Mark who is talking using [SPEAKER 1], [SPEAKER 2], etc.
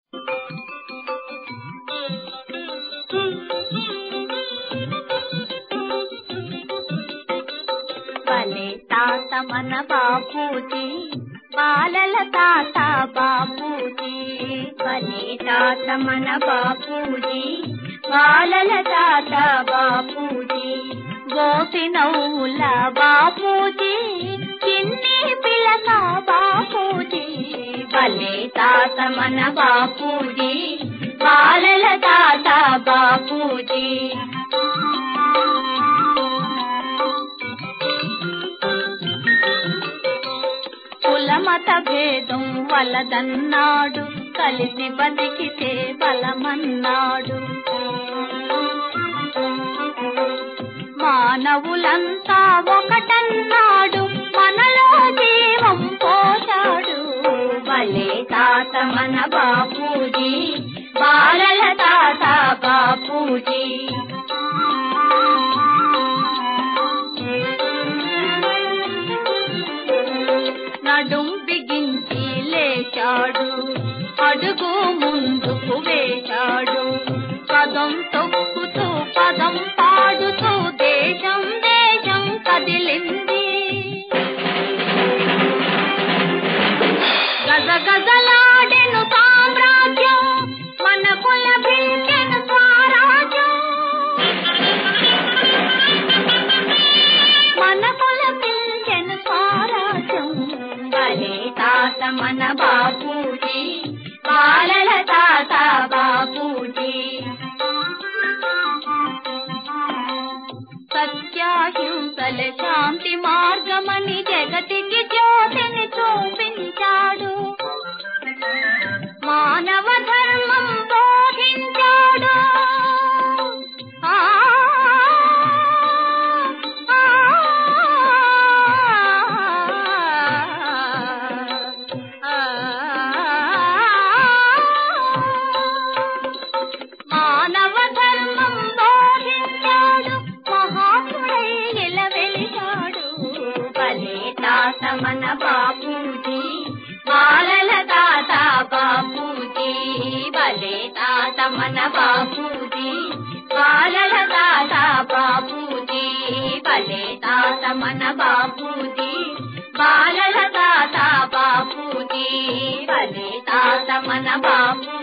[SPEAKER 1] భలే తాత మన బాపూజీ బాలల తాత బాపూజీ భలే తాత మన బాపూజీ బాలల తాత బాపూజీ గోపి నవ్వుల బాపూజీ చిన్ని పిల్లక బాపూజీ భలే తాత మన బాపూజీ బాలల తాత బాపూజీ కులమత భేదం వలదన్నాడు కలిసి బతికితే బలమన్నాడు మానవులంతా ఒకటన్నాడు మనలో జీవం పోశాడు భలే తాత మన బాపూజీ బాలల తాత బాపూజీ నడుం బిగించి లేచాడు అడుగు ముందుకు వేశాడు పదం తొక్కుతూ పదం పాడుతూ దేశం దేశం కదిలింది గజ గజలాడెను సామ్రాజ్యం మన కుల బిల్కెను స్వరాజ్యం మన కుల బిల్కెను స్వరాజ్యం భలే తాత మన బాపూజీ బాలల తాత బాపూజీ సత్యాహింసల శాంతి మార్గమని జగతికి జ్యోతిని చూపించాడు మానవ ధర్మం బోధించాడు ఆ, ఆ, ఆ, మానవ ధర్మం బోధించాడు మహాత్ముడై ఇలా వెలిగాడు భలే తాత మన బాపూజీ బాలల తాత బాపూజీ భలే తాత మన బాపూజీ బాలల తాత బాపూజీ భలే తాత మన బాపూజీ బాలల తాత బాపూజీ భలే తాత మన బాపూజీ